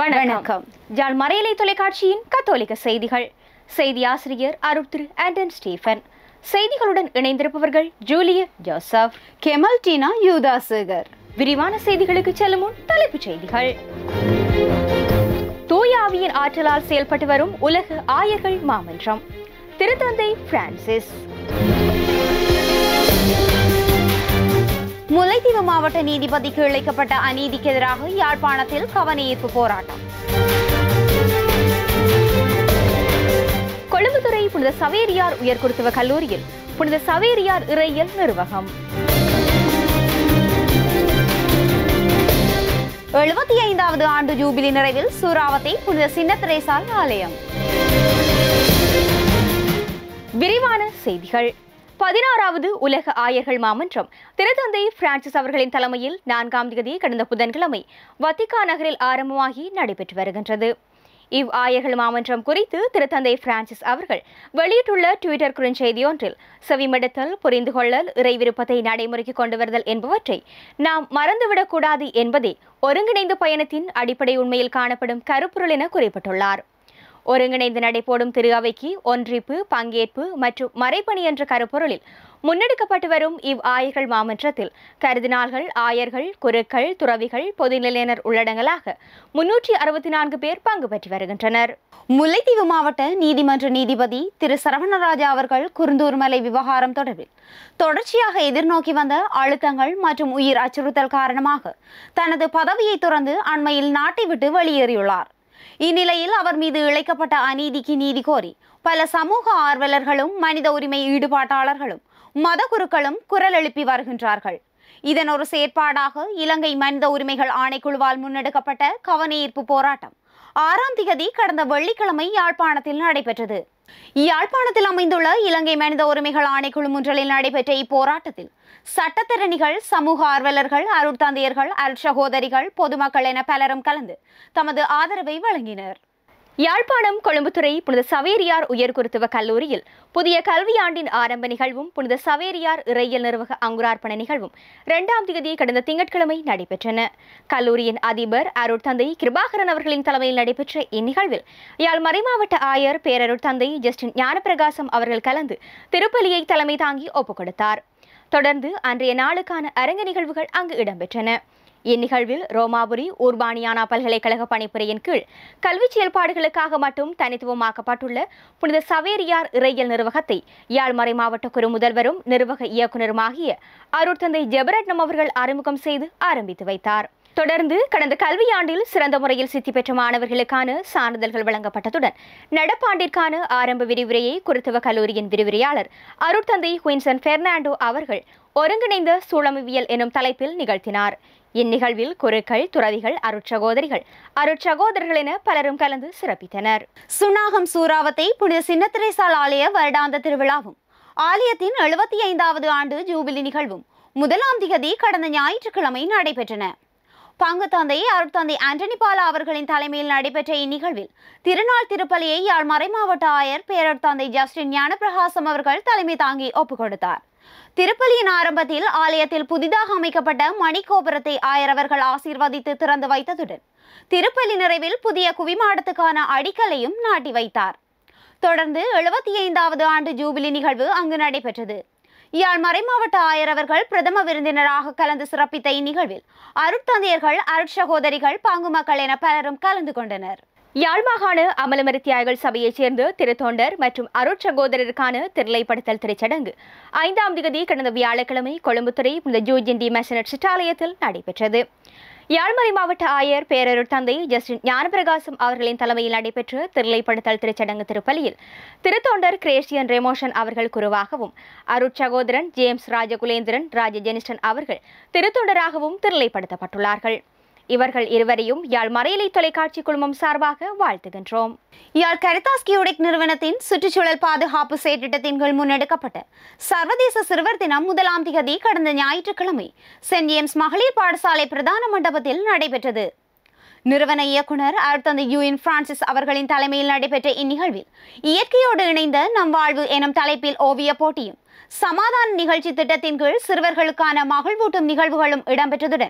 வணக்கம் ஜாழ் மறையலை தொலைக்காட்சியின் கத்தோலிக்க செய்திகள் செய்தி ஆசிரியர் அருள் திரு ஆண்டன் ஸ்டீஃபன் செய்திகளுடன் இணைந்திருப்பவர்கள் Juliet Joseph Kemal Tina Yudhasekar விரிவான செய்திகளுக்கு செல்லும் முன் தலைப்புச் செய்திகள் தூய ஆவியின் ஆற்றலால் செயல்பட்டு வரும் உலக ஆயர்கள் மாமன்றம் திருத்தந்தை பிரான்சிஸ் முல்லைத்தீவு மாவட்ட நீதிபதிக்கு இழைக்கப்பட்ட அநீதிக்கு எதிராக யாழ்ப்பாணத்தில் கவனஈர்ப்பு போராட்டம் கொழும்புத்துறை புனித சவேரியார் உயர்குருத்துவ கல்லூரியில் புனித சவேரியார் இறையியல் நிர்வாகம் எழுபத்தி ஐந்தாவது ஆண்டு ஜூபிலி நிறைவில் சூறாவத்தை புனித சின்னத்திரேசால் ஆலயம் விரிவான செய்திகள் பதினாறாவது உலக ஆயர்கள் மாமன்றம் திருத்தந்தை பிரான்சிஸ் அவர்களின் தலைமையில் நான்காம் தேதி கடந்த புதன்கிழமை வத்திகா நகரில் ஆரம்பமாகி நடைபெற்று வருகின்றது இவ் ஆயர்கள் மாமன்றம் குறித்து திருத்தந்தை பிரான்சிஸ் அவர்கள் வெளியிட்டுள்ள டுவிட்டர் குறுஞ்செய்தி ஒன்றில் செவிமடுத்தல் புரிந்து கொள்ளல் இறை விருப்பத்தை நடைமுறைக்கு கொண்டு வருதல் என்பவற்றை நாம் மறந்துவிடக்கூடாது என்பதே ஒருங்கிணைந்த பயணத்தின் அடிப்படை உண்மையில் காணப்படும் கருப்பொருள் என குறிப்பிட்டுள்ளார் ஒருங்கிணைந்து நடைபோடும் திரு அவைக்கு ஒன்றிப்பு பங்கேற்பு மற்றும் மறைப்பணி என்ற கருப்பொருளில் முன்னெடுக்கப்பட்டு வரும் இவ் ஆயர்கள் மாமன்றத்தில் கருதினாள்கள் ஆயர்கள் குருக்கள் துறவிகள் பொதுநிலையினர் உள்ளடங்கலாக முன்னூற்றி அறுபத்தி நான்கு பேர் பங்கு பெற்று வருகின்றனர் முல்லைத்தீவு மாவட்ட நீதிமன்ற நீதிபதி திரு சரவணராஜா அவர்கள் குருந்தூர் மலை விவகாரம் தொடர்பில் தொடர்ச்சியாக எதிர்நோக்கி வந்த அழுத்தங்கள் மற்றும் உயிர் அச்சுறுத்தல் காரணமாக தனது பதவியை துறந்து அண்மையில் நாட்டை விட்டு வெளியேறியுள்ளார் இந்நிலையில் அவர் மீது இழைக்கப்பட்ட அநீதிக்கு நீதி கோரி பல சமூக ஆர்வலர்களும் மனித உரிமை ஈடுபாட்டாளர்களும் மதகுருக்களும் குரல் எழுப்பி வருகின்றார்கள் இதன் ஒரு செயற்பாடாக இலங்கை மனித உரிமைகள் ஆணைக்குழுவால் முன்னெடுக்கப்பட்ட கவனஈர்ப்பு போராட்டம் ஆறாம் திகதி கடந்த வெள்ளிக்கிழமை யாழ்ப்பாணத்தில் நடைபெற்றது யாழ்ப்பாணத்தில் அமைந்துள்ள இலங்கை மனித உரிமைகள் ஆணைக்குழு முன்றலில் நடைபெற்ற இப்போராட்டத்தில் சட்டத்திறனிகள் சமூக ஆர்வலர்கள் அருட்தந்தையர்கள் அருட்சகோதரிகள் பொதுமக்கள் என பலரும் கலந்து தமது ஆதரவை வழங்கினர் யாழ்ப்பாணம் கொழும்புத்துறை புனித சவேரியார் உயர்குருத்துவ கல்லூரியில் புதிய கல்வியாண்டின் ஆரம்ப நிகழ்வும் புனித சவேரியார் இறையியல் நிர்வாக அங்குரார்ப்பண நிகழ்வும் இரண்டாம் தேதி கடந்த திங்கட்கிழமை நடைபெற்றன கல்லூரியின் அதிபர் அருட்தந்தை கிருபாகரன் அவர்களின் தலைமையில் நடைபெற்ற இந்நிகழ்வில் யாழ் மறைமாவட்ட ஆயர் பேரருட்தந்தை ஜஸ்டின் ஞானப்பிரகாசம் அவர்கள் கலந்து திருப்பலியை தலைமை தாங்கி ஒப்புக் கொடுத்தார் தொடர்ந்து அன்றைய நாளுக்கான அரங்க நிகழ்வுகள் அங்கு இடம்பெற்றன இந்நிகழ்வில் ரோமாபுரி ஊர்பானியானா பல்கலைக்கழக பணிப்புரையின் கீழ் கல்வி செயல்பாடுகளுக்காக மட்டும் தனித்துவமாக்கப்பட்டுள்ள புனித சவேரியார் இறையியல் நிர்வாகத்தை யாழ்மறை மாவட்ட குறு முதல்வரும் நிர்வாக இயக்குநருமாகிய அருட்தந்தை ஜெபரட்னம் அவர்கள் அறிமுகம் செய்து ஆரம்பித்து வைத்தார் தொடர்ந்து கடந்த கல்வியாண்டில் சிறந்த முறையில் சித்தி பெற்ற மாணவர்களுக்கான சான்றிதழ்கள் வழங்கப்பட்டதுடன் நடப்பாண்டிற்கான ஆரம்ப விரிவுரையை குருத்துவ கல்லூரியின் விரிவுரையாளர் அருட்தந்தை குயின்சன் பெர்னாண்டோ அவர்கள் ஒருங்கிணைந்த சூழமைவியல் எனும் தலைப்பில் நிகழ்த்தினார் இந்நிகழ்வில் குருக்கள் துறவிகள் அருட்சகோதரிகள் அருட்சகோதரர்கள் என பலரும் கலந்து சிறப்பித்தனர் சுனாகம் சூறாவத்தை புனித சின்னத்திரேசால் ஆலய வருடாந்த திருவிழாவும் ஆலயத்தின் எழுபத்தி ஐந்தாவது ஆண்டு ஜூபிலி நிகழ்வும் முதலாம் திகதி கடந்த ஞாயிற்றுக்கிழமை நடைபெற்றன பங்கு தந்தை அருட்தந்தை ஆண்டனி பாலா அவர்களின் தலைமையில் நடைபெற்ற இந்நிகழ்வில் திருநாள் திருப்பலியை யாழ் மறைமாவட்ட ஆயர் பேரர்தந்தை ஜஸ்டின் ஞானப்பிரகாசம் அவர்கள் தலைமை தாங்கி ஒப்புக் கொடுத்தார் திருப்பலியின் ஆரம்பத்தில் ஆலயத்தில் புதிதாக அமைக்கப்பட்ட மணிக்கோபுரத்தை ஆயர் அவர்கள் ஆசீர்வதித்து திறந்து வைத்ததுடன் திருப்பலி நிறைவில் புதிய குவிமாடத்துக்கான அடிக்கலையும் நாட்டி வைத்தார் தொடர்ந்து எழுபத்தி ஐந்தாவது ஆண்டு ஜூபிலி நிகழ்வு அங்கு நடைபெற்றது யாழ் மறைமாவட்ட ஆயர் அவர்கள் பிரதம விருந்தினராக கலந்து சிறப்பித்த இந்நிகழ்வில் அருட்தந்தையர்கள் அருட்சகோதரிகள் பாங்கு மக்கள் என பலரும் கலந்து கொண்டனர் யாழ் மாகாண அமலமரி தியாகிகள் சபையைச் சேர்ந்த திருத்தொண்டர் மற்றும் அருட்சகோதரருக்கான திருளைப்படுத்தல் திரைச்சடங்கு ஐந்தாம் திகதி கடந்த வியாழக்கிழமை கொழும்புத்துறை புனித ஜூஜின் டி மெசனட் சிற்றாலயத்தில் நடைபெற்றது யாழ்மறை மாவட்ட ஆயர் பேரருட் தந்தை ஜஸ்டின் ஞானபிரகாசம் அவர்களின் தலைமையில் நடைபெற்ற திருளைப்படுத்தல் திருச்சடங்கு திருப்பலியில் திருத்தொண்டர் கிரேஷியன் ரெமோஷன் அவர்கள் குருவாகவும் அருட்சகோதரன் ஜேம்ஸ் ராஜகுலேந்திரன் ராஜ ஜெனிஸ்டன் அவர்கள் திருத்தொண்டராகவும் திருளைப்படுத்தப்பட்டுள்ளார்கள் இவர்கள் இருவரையும் யாழ் மறையலை தொலைக்காட்சி குழுமம் சார்பாக வாழ்த்துகின்றோம் யாழ் கரிதாஸ் கியூடிக் நிறுவனத்தின் சுற்றுச்சூழல் பாதுகாப்பு செயற்றிட்டத்தின் கீழ் முன்னெடுக்கப்பட்ட சர்வதேச சிறுவர் தினம் முதலாம் திகதி கடந்த ஞாயிற்றுக்கிழமை சென்ட் ஜேம்ஸ் மகளிர் பாடசாலை பிரதான மண்டபத்தில் நடைபெற்றது நிறுவன இயக்குனர் அருட்தந்தை யூயின் பிரான்சிஸ் அவர்களின் தலைமையில் நடைபெற்ற இந்நிகழ்வில் இயற்கையோடு இணைந்த நம் வாழ்வு எனும் தலைப்பில் ஓவிய போட்டியும் சமாதான நிகழ்ச்சி திட்டத்தின் கீழ் சிறுவர்களுக்கான மகிழ்வூட்டும் நிகழ்வுகளும் இடம்பெற்றதுடன்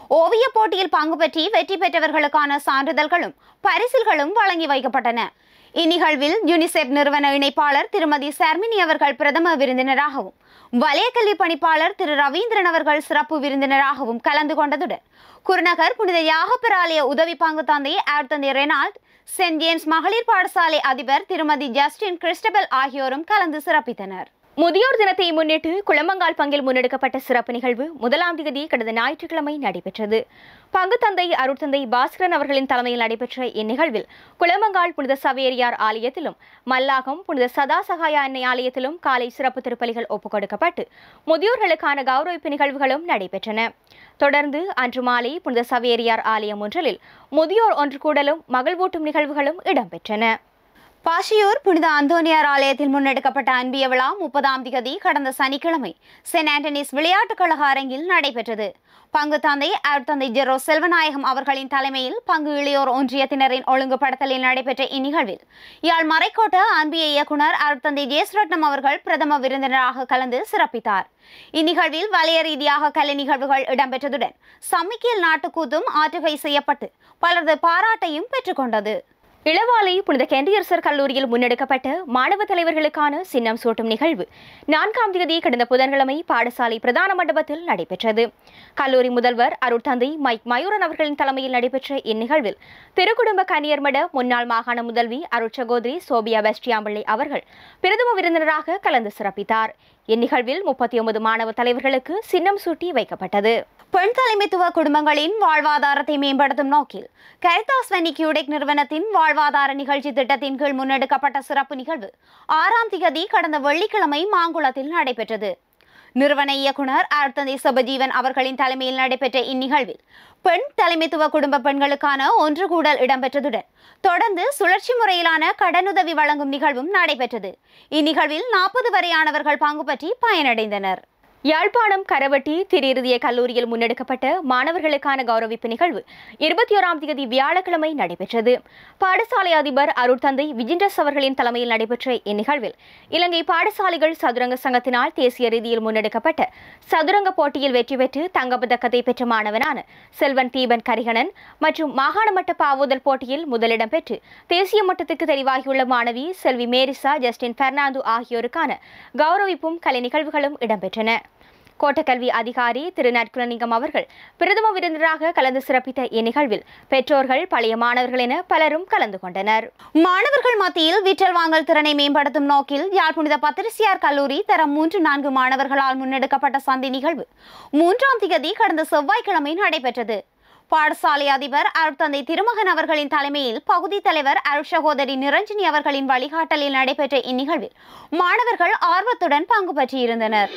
ஓவிய போட்டியில் பங்கு பெற்றி வெற்றி பெற்றவர்களுக்கான சான்றிதழ்களும் பரிசில்களும் வழங்கி வைக்கப்பட்டன இந்நிகழ்வில் யுனிசெப் நிறுவன இணைப்பாளர் திருமதி சர்மினி அவர்கள் பிரதம விருந்தினராகவும் வலயக்கல்வி பணிப்பாளர் திரு ரவீந்திரன் அவர்கள் சிறப்பு விருந்தினராகவும் கலந்து கொண்டதுடன் குருநகர் புனித யாகப்பெராலய உதவி பங்கு தந்தை ஆர் தந்தை ரெனால்ட் சென்ட் ஜேம்ஸ் மகளிர் பாடசாலை அதிபர் திருமதி ஜஸ்டின் கிறிஸ்டபல் ஆகியோரும் கலந்து சிறப்பித்தனர் முதியோர் தினத்தை முன்னிட்டு குளமங்கால் பங்கில் முன்னெடுக்கப்பட்ட சிறப்பு நிகழ்வு முதலாம் தேதி கடந்த ஞாயிற்றுக்கிழமை நடைபெற்றது பங்கு தந்தை அருட்தந்தை பாஸ்கரன் அவர்களின் தலைமையில் நடைபெற்ற இந்நிகழ்வில் குளமங்கால் புனித சவேரியார் ஆலயத்திலும் மல்லாகம் புனித சதா சகாயா அன்னை ஆலயத்திலும் காலை சிறப்பு திருப்பலிகள் ஒப்புக் கொடுக்கப்பட்டு முதியோர்களுக்கான கௌரவிப்பு நிகழ்வுகளும் நடைபெற்றன தொடர்ந்து அன்று மாலை புனித சவேரியார் ஆலயம் ஒன்றில் முதியோர் ஒன்று கூடலும் மகிழ்வூட்டும் நிகழ்வுகளும் இடம்பெற்றன பாஷியூர் புனித அந்தோனியார் ஆலயத்தில் முன்னெடுக்கப்பட்ட அன்பிய விழா முப்பதாம் திகதி கடந்த சனிக்கிழமை சென்ட் ஆண்டனிஸ் விளையாட்டுக் கழக அரங்கில் நடைபெற்றது பங்கு தந்தை அருட்தந்தை ஜெரோ செல்வநாயகம் அவர்களின் தலைமையில் பங்கு இளையோர் ஒன்றியத்தினரின் ஒழுங்குபடுத்தலில் நடைபெற்ற இந்நிகழ்வில் யாழ் மறைக்கோட்ட அன்பிய இயக்குனர் அருட்தந்தை ஜெயஸ்ரட்னம் அவர்கள் பிரதம விருந்தினராக கலந்து சிறப்பித்தார் இந்நிகழ்வில் வலய ரீதியாக கலை நிகழ்வுகள் இடம்பெற்றதுடன் சம்மிக்கியல் நாட்டுக்கூத்தும் ஆற்றுகை செய்யப்பட்டு பலரது பாராட்டையும் பெற்றுக்கொண்டது இளவாலை புனித கெண்டியரசர் கல்லூரியில் முன்னெடுக்கப்பட்ட மாணவ தலைவர்களுக்கான சின்னம் சூட்டும் நிகழ்வு நான்காம் தேதி கடந்த புதன்கிழமை பாடசாலை பிரதான மண்டபத்தில் நடைபெற்றது கல்லூரி முதல்வர் அருட்தந்தை மைக் மயூரன் அவர்களின் தலைமையில் நடைபெற்ற இந்நிகழ்வில் திருக்குடும்ப கன்னியர்மட முன்னாள் மாகாண முதல்வி அருட்சகோதரி சோபியா பெஸ்டியாம்பிள்ளை அவர்கள் பிரதம விருந்தினராக கலந்து சிறப்பித்தார் இந்நிகழ்வில் முப்பத்தி ஒன்பது மாணவ தலைவர்களுக்கு சின்னம் சூட்டி வைக்கப்பட்டது பெண் தலைமைத்துவ குடும்பங்களின் வாழ்வாதாரத்தை மேம்படுத்தும் நோக்கில் கரிதாஸ் வன்னி கியூடெக் நிறுவனத்தின் வாழ்வாதார நிகழ்ச்சி திட்டத்தின் கீழ் முன்னெடுக்கப்பட்ட சிறப்பு நிகழ்வு ஆறாம் திகதி கடந்த வெள்ளிக்கிழமை மாங்குளத்தில் நடைபெற்றது நிறுவன இயக்குனர் ஆர்த்தந்தை சுபஜீவன் அவர்களின் தலைமையில் நடைபெற்ற இந்நிகழ்வில் பெண் தலைமைத்துவ குடும்ப பெண்களுக்கான ஒன்று கூடல் இடம்பெற்றதுடன் தொடர்ந்து சுழற்சி முறையிலான கடனுதவி வழங்கும் நிகழ்வும் நடைபெற்றது இந்நிகழ்வில் நாற்பது வரையானவர்கள் பங்கு பற்றி பயனடைந்தனர் யாழ்ப்பாணம் கரவட்டி திரிருதிய கல்லூரியில் முன்னெடுக்கப்பட்ட மாணவர்களுக்கான கௌரவிப்பு நிகழ்வு இருபத்தி ஓராம் தேதி வியாழக்கிழமை நடைபெற்றது பாடசாலை அதிபர் அருட்தந்தை விஜிண்டஸ் அவர்களின் தலைமையில் நடைபெற்ற இந்நிகழ்வில் இலங்கை பாடசாலைகள் சதுரங்க சங்கத்தினால் தேசிய ரீதியில் முன்னெடுக்கப்பட்ட சதுரங்க போட்டியில் வெற்றி பெற்று தங்கப்பதக்கத்தை பெற்ற மாணவனான செல்வன் தீபன் கரிகணன் மற்றும் மாகாண மட்ட பாவுதல் போட்டியில் முதலிடம் பெற்று தேசிய மட்டத்துக்கு தெரிவாகியுள்ள மாணவி செல்வி மேரிசா ஜஸ்டின் பெர்னாந்து ஆகியோருக்கான கௌரவிப்பும் கலை நிகழ்வுகளும் இடம்பெற்றன கோட்டக்கல்வி அதிகாரி திரு நற்குலலிங்கம் அவர்கள் பிரதம விருந்தினராக கலந்து சிறப்பித்த இந்நிகழ்வில் பெற்றோர்கள் பழைய மாணவர்கள் என பலரும் கலந்து கொண்டனர் மாணவர்கள் மத்தியில் விற்றல் வாங்கல் திறனை மேம்படுத்தும் நோக்கில் யாழ் புனித பத்திரிசியார் கல்லூரி தரம் மூன்று நான்கு மாணவர்களால் முன்னெடுக்கப்பட்ட சந்தை நிகழ்வு மூன்றாம் திகதி கடந்த செவ்வாய்க்கிழமை நடைபெற்றது பாடசாலை அதிபர் அருட்தந்தை திருமகன் அவர்களின் தலைமையில் பகுதி தலைவர் அருட்சகோதரி நிரஞ்சினி அவர்களின் வழிகாட்டலில் நடைபெற்ற இந்நிகழ்வில் மாணவர்கள் ஆர்வத்துடன் பங்கு பற்றியிருந்தனர்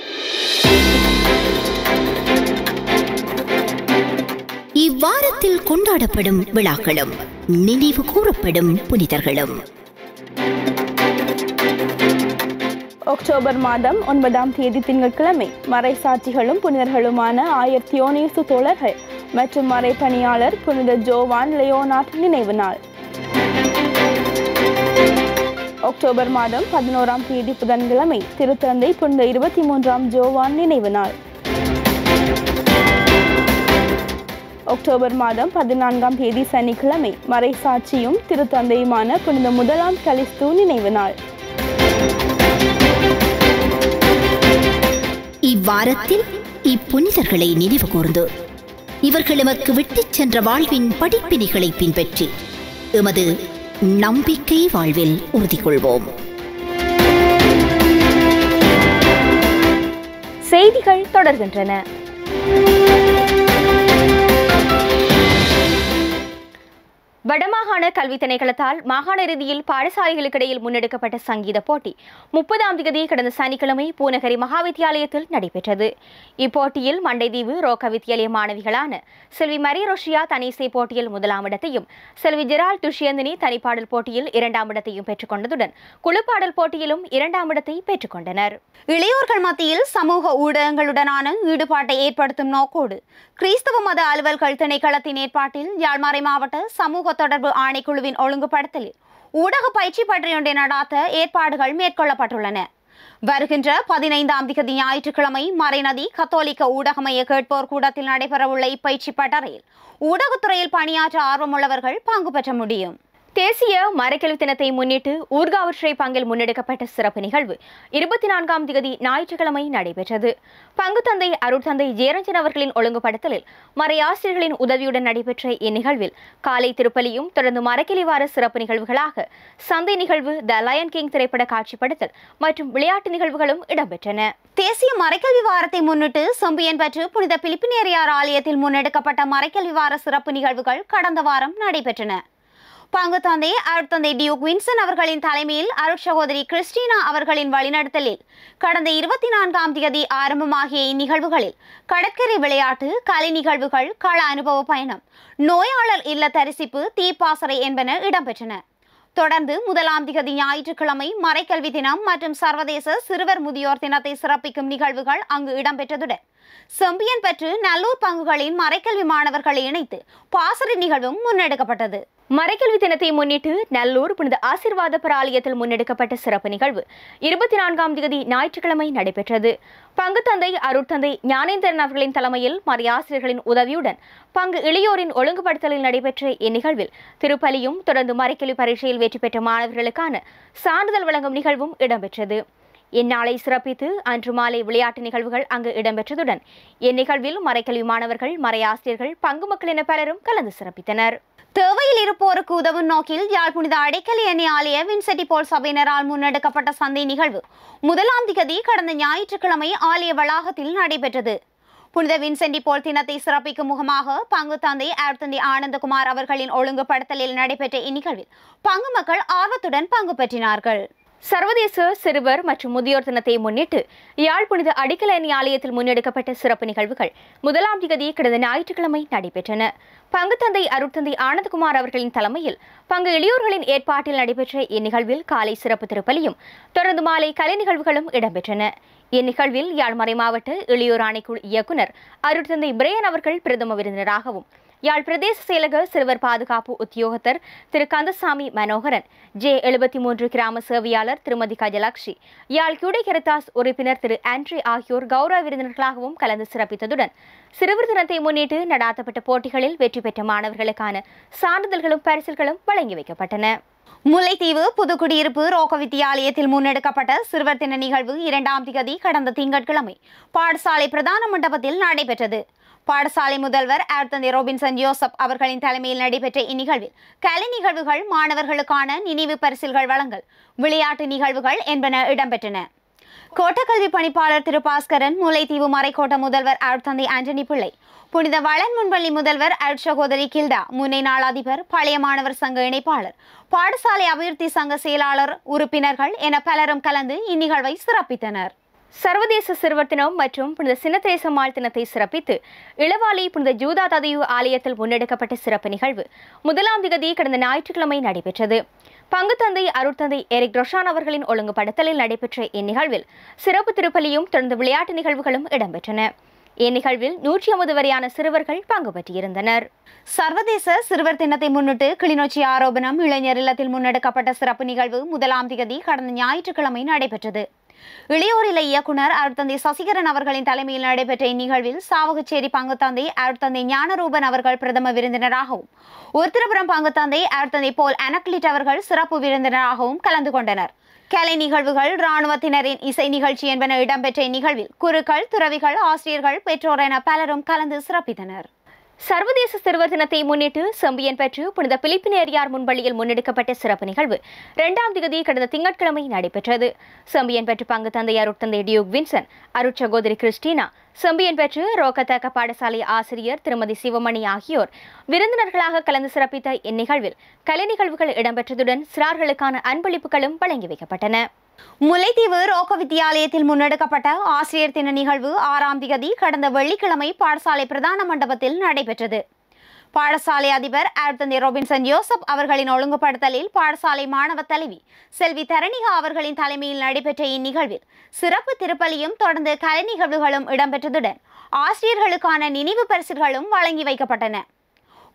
இவ்வாரத்தில் கொண்டாடப்படும் விழாக்களும் நினைவு கூறப்படும் புனிதர்களும் அக்டோபர் மாதம் ஒன்பதாம் தேதி திங்கட்கிழமை மறை சாட்சிகளும் புனிதர்களுமான ஆயிரத்தி யோனேசு தோழர்கள் மற்றும் மறை பணியாளர் புனித ஜோவான் லியோனாட் நினைவு நாள் அக்டோபர் மாதம் பதினோராம் தேதி புதன்கிழமை திருத்தந்தை புனித இருபத்தி மூன்றாம் ஜோவான் நினைவு நாள் அக்டோபர் மாதம் பதினான்காம் தேதி சனிக்கிழமை மறை சாட்சியும் திருத்தந்தையுமான புனித முதலாம் கலிஸ்து நினைவு நாள் இவ்வாரத்தில் இப்புனிதர்களை நினைவு கூர்ந்து இவர்கள் எமக்கு விட்டுச் சென்ற வாழ்வின் படிப்பினைகளை பின்பற்றி எமது நம்பிக்கை வாழ்வில் உறுதி கொள்வோம் செய்திகள் தொடர்கின்றன வடமாகாண கல்வி திணைக்களத்தால் மாகாண ரீதியில் பாடசாலைகளுக்கிடையில் முன்னெடுக்கப்பட்ட சங்கீத போட்டி முப்பதாம் தேதி கடந்த சனிக்கிழமை பூநகரி மகாவித்தியாலயத்தில் நடைபெற்றது இப்போட்டியில் மண்டைதீவு ரோக்க வித்தியாலய மாணவிகளான செல்வி மரியரோஷியா தனிசை போட்டியில் முதலாம் இடத்தையும் செல்வி ஜெரால் துஷ்யந்தினி தனிப்பாடல் போட்டியில் இரண்டாம் இடத்தையும் பெற்றுக்கொண்டதுடன் குழுப்பாடல் போட்டியிலும் இரண்டாம் இடத்தை பெற்றுக்கொண்டனர் இளையோர்கள் மத்தியில் சமூக ஊடகங்களுடனான ஈடுபாட்டை ஏற்படுத்தும் நோக்கோடு கிறிஸ்தவ மத அலுவல்கள் திணைக்களத்தின் ஏற்பாட்டில் யாழ்மாறை மாவட்ட சமூக தொடர்பு ஆணைக்குழுவின் ஒழுங்குபடுத்தலில் ஊடக பயிற்சி பற்றியொன்றை நடாத்த ஏற்பாடுகள் மேற்கொள்ளப்பட்டுள்ளன வருகின்ற பதினைந்தாம் திகதி ஞாயிற்றுக்கிழமை மறைநதி கத்தோலிக்க ஊடகமைய கேட்போர் கூடத்தில் நடைபெறவுள்ள இப்பயிற்சி பட்டறையில் ஊடகத்துறையில் பணியாற்ற ஆர்வமுள்ளவர்கள் பங்கு பெற்ற முடியும் தேசிய மரக்கல்வி தினத்தை முன்னிட்டு ஊர்காவற்றை பங்கில் முன்னெடுக்கப்பட்ட சிறப்பு நிகழ்வு இருபத்தி நான்காம் தேதி ஞாயிற்றுக்கிழமை நடைபெற்றது பங்கு தந்தை அருட்தந்தை ஜெயரஞ்சன் அவர்களின் ஒழுங்குபடுத்தலில் மறையாசிரியர்களின் உதவியுடன் நடைபெற்ற இந்நிகழ்வில் காலை திருப்பலியும் தொடர்ந்து மரக்கிளி வார சிறப்பு நிகழ்வுகளாக சந்தை நிகழ்வு த லயன் கிங் திரைப்பட காட்சிப்படுத்தல் மற்றும் விளையாட்டு நிகழ்வுகளும் இடம்பெற்றன தேசிய மறைக்கல்வி வாரத்தை முன்னிட்டு செம்பியன் பற்று புனித பிலிப்பினேரியார் ஆலயத்தில் முன்னெடுக்கப்பட்ட மறைக்கல்வி வார சிறப்பு நிகழ்வுகள் கடந்த வாரம் நடைபெற்றன பங்கு தந்தை அருட்தந்தை டியூக் வின்சன் அவர்களின் தலைமையில் அருட்சகோதரி கிறிஸ்டினா அவர்களின் வழிநடத்தலில் கடந்த இருபத்தி நான்காம் தேதி ஆரம்பமாகிய இந்நிகழ்வுகளில் கடற்கரை விளையாட்டு கலை நிகழ்வுகள் கள அனுபவ பயணம் நோயாளர் இல்ல தரிசிப்பு தீப்பாசறை என்பன இடம்பெற்றன தொடர்ந்து முதலாம் திகதி ஞாயிற்றுக்கிழமை மறைக்கல்வி தினம் மற்றும் சர்வதேச சிறுவர் முதியோர் தினத்தை சிறப்பிக்கும் நிகழ்வுகள் அங்கு இடம்பெற்றதுடன் செம்பியன் பெற்று நல்லூர் பங்குகளின் மறைக்கல்வி மாணவர்களை இணைத்து பாசறை நிகழ்வும் முன்னெடுக்கப்பட்டது மறைக்கல்வி தினத்தை முன்னிட்டு நல்லூர் புனித ஆசிர்வாத பராலயத்தில் முன்னெடுக்கப்பட்ட சிறப்பு நிகழ்வு இருபத்தி நான்காம் தேதி ஞாயிற்றுக்கிழமை நடைபெற்றது பங்கு தந்தை அருட்தந்தை ஞானேந்திரன் அவர்களின் தலைமையில் மறையாசிரியர்களின் உதவியுடன் பங்கு இளையோரின் ஒழுங்குபடுத்தலில் நடைபெற்ற இந்நிகழ்வில் திருப்பலியும் தொடர்ந்து மறைக்கல்வி பரீட்சையில் வெற்றி பெற்ற மாணவர்களுக்கான சான்றிதழ் வழங்கும் நிகழ்வும் இடம்பெற்றது இந்நாளை சிறப்பித்து அன்று மாலை விளையாட்டு நிகழ்வுகள் அங்கு இடம்பெற்றதுடன் இந்நிகழ்வில் மறைக்கல்வி மாணவர்கள் மறையாசிரியர்கள் பங்கு மக்கள் என பலரும் கலந்து சிறப்பித்தனர் தேவையில் இருப்போருக்கு உதவும் நோக்கில் யாழ் புனித அடைக்கல் எண்ணெய் ஆலய வின்செட்டி போல் சபையினரால் முன்னெடுக்கப்பட்ட சந்தை நிகழ்வு முதலாம் திகதி கடந்த ஞாயிற்றுக்கிழமை ஆலய வளாகத்தில் நடைபெற்றது புனித வின்சென்டி போல் தினத்தை சிறப்பிக்கும் முகமாக பங்கு தந்தை ஆர்த்தந்தை ஆனந்தகுமார் அவர்களின் ஒழுங்குபடுத்தலில் நடைபெற்ற இந்நிகழ்வில் பங்கு மக்கள் ஆர்வத்துடன் பங்கு பெற்றினார்கள் சர்வதேச சிறுவர் மற்றும் முதியோர் தினத்தை முன்னிட்டு யாழ் புனித அடிக்கலணி ஆலயத்தில் முன்னெடுக்கப்பட்ட சிறப்பு நிகழ்வுகள் முதலாம் திகதி கடந்த ஞாயிற்றுக்கிழமை நடைபெற்றன பங்கு தந்தை அருட்தந்தை ஆனந்தகுமார் அவர்களின் தலைமையில் பங்கு இளையோர்களின் ஏற்பாட்டில் நடைபெற்ற இந்நிகழ்வில் காலை சிறப்பு திருப்பலியும் தொடர்ந்து மாலை கலை நிகழ்வுகளும் இடம்பெற்றன இந்நிகழ்வில் யாழ் மறை மாவட்ட இளையோர் ஆணைக்குழு இயக்குனர் அருட்தந்தை பிரேயன் அவர்கள் பிரதம விருந்தினராகவும் யாழ் பிரதேச செயலக சிறுவர் பாதுகாப்பு உத்தியோகத்தர் திரு கந்தசாமி மனோகரன் ஜே எழுபத்தி மூன்று கிராம சேவையாளர் திருமதி கஜலாக்ஷி யாழ் கியூடை கெரத்தாஸ் உறுப்பினர் திரு ஆண்ட்ரி ஆகியோர் கௌரவ விருந்தினர்களாகவும் கலந்து சிறப்பித்ததுடன் சிறுவர் தினத்தை முன்னிட்டு நடாத்தப்பட்ட போட்டிகளில் வெற்றி பெற்ற மாணவர்களுக்கான சான்றிதழ்களும் பரிசில்களும் வழங்கி வைக்கப்பட்டன முல்லைத்தீவு புதுக்குடியிருப்பு ரோக்க வித்தியாலயத்தில் முன்னெடுக்கப்பட்ட சிறுவர் தின நிகழ்வு இரண்டாம் திகதி கடந்த திங்கட்கிழமை பாடசாலை பிரதான மண்டபத்தில் நடைபெற்றது பாடசாலை முதல்வர் ஆர்த்தந்தை ரோபின்சன் ஜோசப் அவர்களின் தலைமையில் நடைபெற்ற இந்நிகழ்வில் கலை நிகழ்வுகள் மாணவர்களுக்கான நினைவு பரிசில்கள் வழங்கல் விளையாட்டு நிகழ்வுகள் என்பன இடம்பெற்றன கோட்டக்கல்வி பணிப்பாளர் திரு பாஸ்கரன் முல்லைத்தீவு மறைக்கோட்ட முதல்வர் ஆழ்த்தந்தை ஆண்டனி பிள்ளை புனித வளன் முன்பள்ளி முதல்வர் அருட்சகோதரி கில்டா முன்னை நாளாதிபர் பழைய மாணவர் சங்க இணைப்பாளர் பாடசாலை அபிவிருத்தி சங்க செயலாளர் உறுப்பினர்கள் என பலரும் கலந்து இந்நிகழ்வை சிறப்பித்தனர் சர்வதேச சிறுவர் தினம் மற்றும் புனித சின்னத்தேசம்மாள் தினத்தை சிறப்பித்து இளவாலி புனித ஜூதா ததையு ஆலயத்தில் முன்னெடுக்கப்பட்ட சிறப்பு நிகழ்வு முதலாம் திகதி கடந்த ஞாயிற்றுக்கிழமை நடைபெற்றது பங்கு தந்தை அருட்தந்தை எரிக் ரொஷான் அவர்களின் ஒழுங்குபடுத்தலில் நடைபெற்ற இந்நிகழ்வில் சிறப்பு திருப்பலியும் தொடர்ந்து விளையாட்டு நிகழ்வுகளும் இடம்பெற்றன இந்நிகழ்வில் நூற்றி ஐம்பது வரையான சிறுவர்கள் பங்கு பற்றியிருந்தனர் சர்வதேச சிறுவர் தினத்தை முன்னிட்டு கிளிநொச்சி ஆரோபணம் இளைஞர் இல்லத்தில் முன்னெடுக்கப்பட்ட சிறப்பு நிகழ்வு முதலாம் திகதி கடந்த ஞாயிற்றுக்கிழமை நடைபெற்றது இளையோர் இலை இயக்குனர் அருட்தந்தை சசிகரன் அவர்களின் தலைமையில் நடைபெற்ற இந்நிகழ்வில் சாவகச்சேரி பங்குத்தந்தை அருட்தந்தை ஞானரூபன் அவர்கள் பிரதம விருந்தினராகவும் உருத்திரபுரம் பங்குத்தந்தை அருட்தந்தை போல் அனக்லிட் அவர்கள் சிறப்பு விருந்தினராகவும் கலந்து கொண்டனர் கலை நிகழ்வுகள் இராணுவத்தினரின் இசை நிகழ்ச்சி என்பன இடம்பெற்ற இந்நிகழ்வில் குருக்கள் துறவிகள் ஆசிரியர்கள் பெற்றோர் என பலரும் கலந்து சிறப்பித்தனர் சர்வதேச சிறுவர் தினத்தை முன்னிட்டு செம்பியன் பெற்று புனித பிலிப்பினேரியார் முன்பள்ளியில் முன்னெடுக்கப்பட்ட சிறப்பு நிகழ்வு இரண்டாம் திகதி கடந்த திங்கட்கிழமை நடைபெற்றது செம்பியன் பெற்று பங்கு தந்தை அருட்தந்தை டியூக் வின்சன் அருட்சகோதரி கிறிஸ்டினா செம்பியன் பெற்று ரோக்கத்தக்க பாடசாலை ஆசிரியர் திருமதி சிவமணி ஆகியோர் விருந்தினர்களாக கலந்து சிறப்பித்த இந்நிகழ்வில் கலை நிகழ்வுகள் இடம்பெற்றதுடன் சிறார்களுக்கான அன்பளிப்புகளும் வழங்கி வைக்கப்பட்டன முல்லைத்தீவு ரோக்க வித்தியாலயத்தில் முன்னெடுக்கப்பட்ட ஆசிரியர் தின நிகழ்வு ஆறாம் திகதி கடந்த வெள்ளிக்கிழமை பாடசாலை பிரதான மண்டபத்தில் நடைபெற்றது பாடசாலை அதிபர் ஆர்த்தந்தி ரோபின்சன் ஜோசப் அவர்களின் ஒழுங்குபடுத்தலில் பாடசாலை மாணவ தலைவி செல்வி தரணிகா அவர்களின் தலைமையில் நடைபெற்ற இந்நிகழ்வில் சிறப்பு திருப்பலியும் தொடர்ந்து கலை நிகழ்வுகளும் இடம்பெற்றதுடன் ஆசிரியர்களுக்கான நினைவு பரிசுகளும் வழங்கி வைக்கப்பட்டன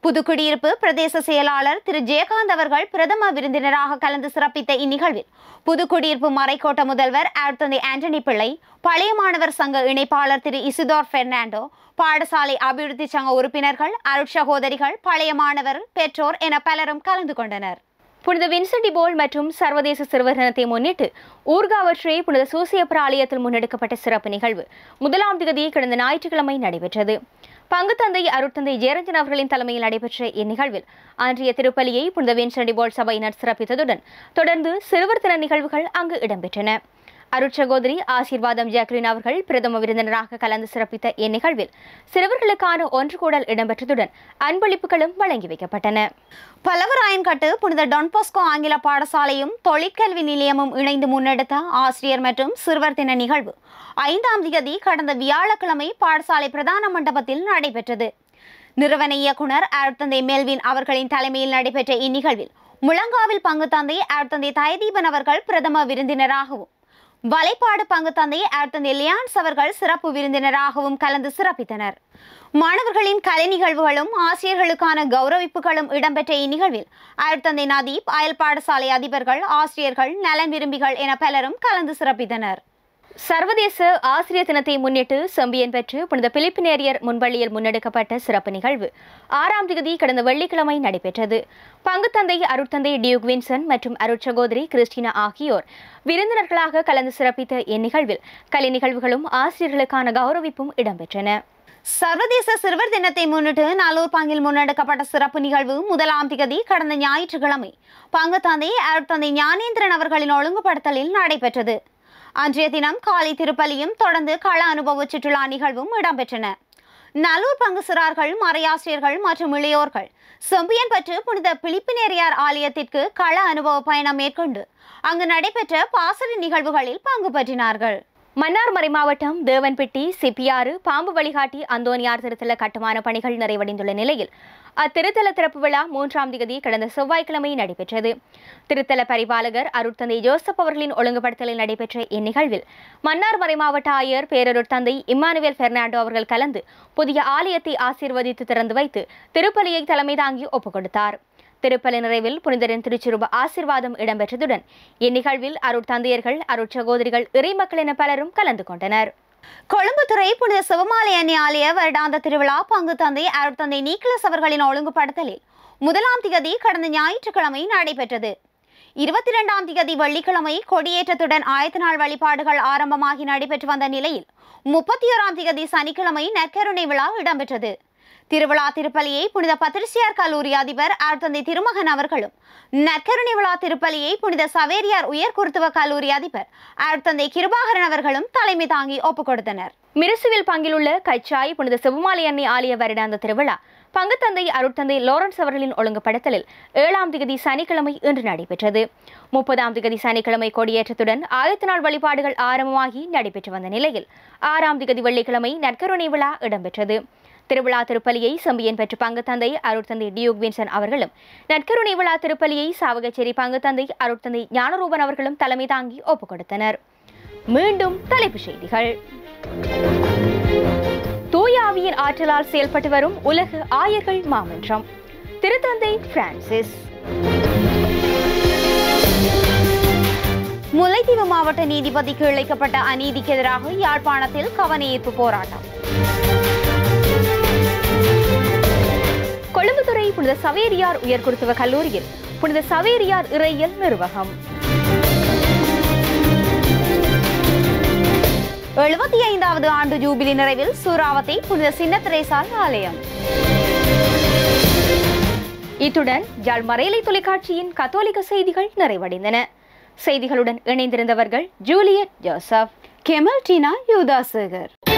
புதுக்குடியிருப்பு பிரதேச செயலாளர் திரு ஜெயகாந்த் அவர்கள் பிரதம விருந்தினராக கலந்து சிறப்பித்த இந்நிகழ்வில் புதுக்குடியிருப்பு மறைக்கோட்ட முதல்வர் ஆர்த்தந்தை ஆண்டனி பிள்ளை பழைய மாணவர் சங்க இணைப்பாளர் திரு இசுதோர் பெர்னாண்டோ பாடசாலை அபிவிருத்தி சங்க உறுப்பினர்கள் அருட்சகோதரிகள் பழைய மாணவர் பெற்றோர் என பலரும் கலந்து கொண்டனர் புனித வின்சென்டி போல் மற்றும் சர்வதேச சிறுவர் தினத்தை முன்னிட்டு ஊர்காவற்றை புனித சூசியப்பர் ஆலயத்தில் முன்னெடுக்கப்பட்ட சிறப்பு நிகழ்வு முதலாம் திகதி கடந்த ஞாயிற்றுக்கிழமை நடைபெற்றது பங்குத்தந்தை அருட்தந்தை ஜெயரஞ்சன் அவர்களின் தலைமையில் நடைபெற்ற இந்நிகழ்வில் அன்றைய திருப்பலியை புனித வின்சென்டி போல் சபையினர் சிறப்பித்ததுடன் தொடர்ந்து சிறுவர் தின நிகழ்வுகள் அங்கு இடம்பெற்றன அருட்சகோதரி ஆசீர்வாதம் ஜாக்லின் அவர்கள் பிரதம விருந்தினராக கலந்து சிறப்பித்த இந்நிகழ்வில் சிறுவர்களுக்கான ஒன்று கூடல் இடம்பெற்றதுடன் அன்பளிப்புகளும் வழங்கி வைக்கப்பட்டன பலவராயன்கட்டு புனித டொன்போஸ்கோ ஆங்கில பாடசாலையும் தொழிற்கல்வி நிலையமும் இணைந்து முன்னெடுத்த ஆசிரியர் மற்றும் சிறுவர் தின நிகழ்வு ஐந்தாம் தேதி கடந்த வியாழக்கிழமை பாடசாலை பிரதான மண்டபத்தில் நடைபெற்றது நிறுவன இயக்குனர் ஆழ்த்தந்தை மெல்வின் அவர்களின் தலைமையில் நடைபெற்ற இந்நிகழ்வில் முழங்காவில் பங்கு தந்தை ஆழ்த்தந்தை தயதீபன் அவர்கள் பிரதம விருந்தினராகவும் வலைப்பாடு பங்கு தந்தை ஆழ்த்தந்தை லியான்ஸ் அவர்கள் சிறப்பு விருந்தினராகவும் கலந்து சிறப்பித்தனர் மாணவர்களின் கலை நிகழ்வுகளும் ஆசிரியர்களுக்கான கௌரவிப்புகளும் இடம்பெற்ற இந்நிகழ்வில் ஆழ்த்தந்தை நதீப் அயல் பாடசாலை அதிபர்கள் ஆசிரியர்கள் நலன் விரும்பிகள் என பலரும் கலந்து சிறப்பித்தனர் சர்வதேச ஆசிரியர் தினத்தை முன்னிட்டு செம்பியன் பெற்று புனித பிலிப்பினேரியர் முன்பள்ளியில் முன்னெடுக்கப்பட்ட சிறப்பு நிகழ்வு ஆறாம் தேதி கடந்த வெள்ளிக்கிழமை நடைபெற்றது பங்குத்தந்தை அருட்தந்தை டியூக் வின்சன் மற்றும் அருட்சகோதரி கிறிஸ்டினா ஆகியோர் விருந்தினர்களாக கலந்து சிறப்பித்த இந்நிகழ்வில் கலை நிகழ்வுகளும் ஆசிரியர்களுக்கான கௌரவிப்பும் இடம்பெற்றன சர்வதேச சிறுவர் தினத்தை முன்னிட்டு நல்லூர் பங்கில் முன்னெடுக்கப்பட்ட சிறப்பு நிகழ்வு முதலாம் திகதி கடந்த ஞாயிற்றுக்கிழமை பங்கு தந்தை அருட்தந்தை ஞானேந்திரன் அவர்களின் ஒழுங்குபடுத்தலில் நடைபெற்றது அன்றைய தினம் காலை திருப்பலியும் தொடர்ந்து கள அனுபவ சுற்றுலா நிகழ்வும் இடம்பெற்றன நல்லூர் பங்கு சிறார்கள் மறையாசிரியர்கள் மற்றும் இளையோர்கள் செம்பியன்பற்று புனித பிலிப்பினேரியார் ஆலயத்திற்கு கள அனுபவ பயணம் மேற்கொண்டு அங்கு நடைபெற்ற பாசறை நிகழ்வுகளில் பங்கு பற்றினார்கள் மன்னார்மறை மாவட்டம் தேவன்பட்டி சிப்பியாறு பாம்பு வழிகாட்டி அந்தோனியார் திருத்தல கட்டுமான பணிகள் நிறைவடைந்துள்ள நிலையில் அத்திருத்தல திறப்பு விழா மூன்றாம் தேதி கடந்த செவ்வாய்க்கிழமை நடைபெற்றது திருத்தல பரிபாலகர் அருட்தந்தை ஜோசப் அவர்களின் ஒழுங்குபடுத்தலில் நடைபெற்ற இந்நிகழ்வில் மன்னார்மறை மாவட்ட ஆயர் பேரருட்தந்தை இம்மானுவேல் பெர்னாண்டோ அவர்கள் கலந்து புதிய ஆலயத்தை ஆசீர்வதித்து திறந்து வைத்து திருப்பலியை தலைமை தாங்கி ஒப்புக் கொடுத்தார் திருப்பலி நிறைவில் புனிதரின் திருச்சிறுப ஆசீர்வாதம் இடம்பெற்றதுடன் இந்நிகழ்வில் அருட்தந்தையர்கள் அருட்சகோதரிகள் இறைமக்கள் என பலரும் கலந்து கொண்டனர் கொழும்புத்துறை புனித சிவமாலை அன்னை ஆலய வருடாந்த திருவிழா பங்கு தந்தை அருட்தந்தை நீக்லஸ் அவர்களின் ஒழுங்குபடுத்தலில் முதலாம் திகதி கடந்த ஞாயிற்றுக்கிழமை நடைபெற்றது இருபத்தி இரண்டாம் திகதி வெள்ளிக்கிழமை கொடியேற்றத்துடன் ஆயத்த நாள் வழிபாடுகள் ஆரம்பமாகி நடைபெற்று வந்த நிலையில் முப்பத்தி ஓராம் திகதி சனிக்கிழமை நற்கருணை விழா இடம்பெற்றது திருவிழா திருப்பலியை புனித பத்திரிசியார் கல்லூரி அதிபர் ஆழ்த்தந்தை திருமகன் அவர்களும் நற்கருணை விழா திருப்பலியை புனித சவேரியார் உயர் குருத்துவ கல்லூரி அதிபர் ஆழ்த்தந்தை கிருபாகரன் அவர்களும் தலைமை தாங்கி ஒப்புக் கொடுத்தனர் மிருசுவில் பங்கிலுள்ள கச்சாய் புனித சிவமாலை அன்னை ஆலய வருடாந்த திருவிழா பங்குத்தந்தை அருட்தந்தை லாரன்ஸ் அவர்களின் ஒழுங்குபடுத்தலில் ஏழாம் திகதி சனிக்கிழமை இன்று நடைபெற்றது முப்பதாம் திகதி சனிக்கிழமை கொடியேற்றத்துடன் ஆயத்த நாள் வழிபாடுகள் ஆரம்பமாகி நடைபெற்று வந்த நிலையில் ஆறாம் திகதி வெள்ளிக்கிழமை நற்கருணை விழா இடம்பெற்றது திருவிழா திருப்பலியை செம்பியன் பெற்ற பங்குத்தந்தை அருட்தந்தை டியூக் வின்சன் அவர்களும் நற்கருணை விழா திருப்பலியை சாவகச்சேரி பங்குத்தந்தை அருட்தந்தை ஞானரூபன் அவர்களும் தலைமை தாங்கி ஒப்புக் கொடுத்தனர் மீண்டும் தலைப்புச் செய்திகள் தூய ஆவியின் ஆற்றலால் செயல்பட்டு வரும் உலக ஆயர்கள் மாமன்றம் திருத்தந்தை பிரான்சிஸ் முல்லைத்தீவு மாவட்ட நீதிபதிக்கு இழைக்கப்பட்ட அநீதிக்கு எதிராக யாழ்ப்பாணத்தில் கவனஈர்ப்பு போராட்டம் கொழும்புத்துறை புனித சவேரியார் உயர்குருத்துவ கல்லூரியில் புனித சவேரியார் இறையியல் நிர்வாகம் எழுபத்தி ஐந்தாவது ஆண்டு ஜூபிலி நிறைவில் சூறாவத்தை புனித சின்னத்திரேசால் ஆலயம் இத்துடன் யாழ் மறையலை தொலைக்காட்சியின் கத்தோலிக்க செய்திகள் நிறைவடைந்தன செய்திகளுடன் இணைந்திருந்தவர்கள் ஜூலியட் ஜோசப் கெமல் டீனா யூதாசேகர்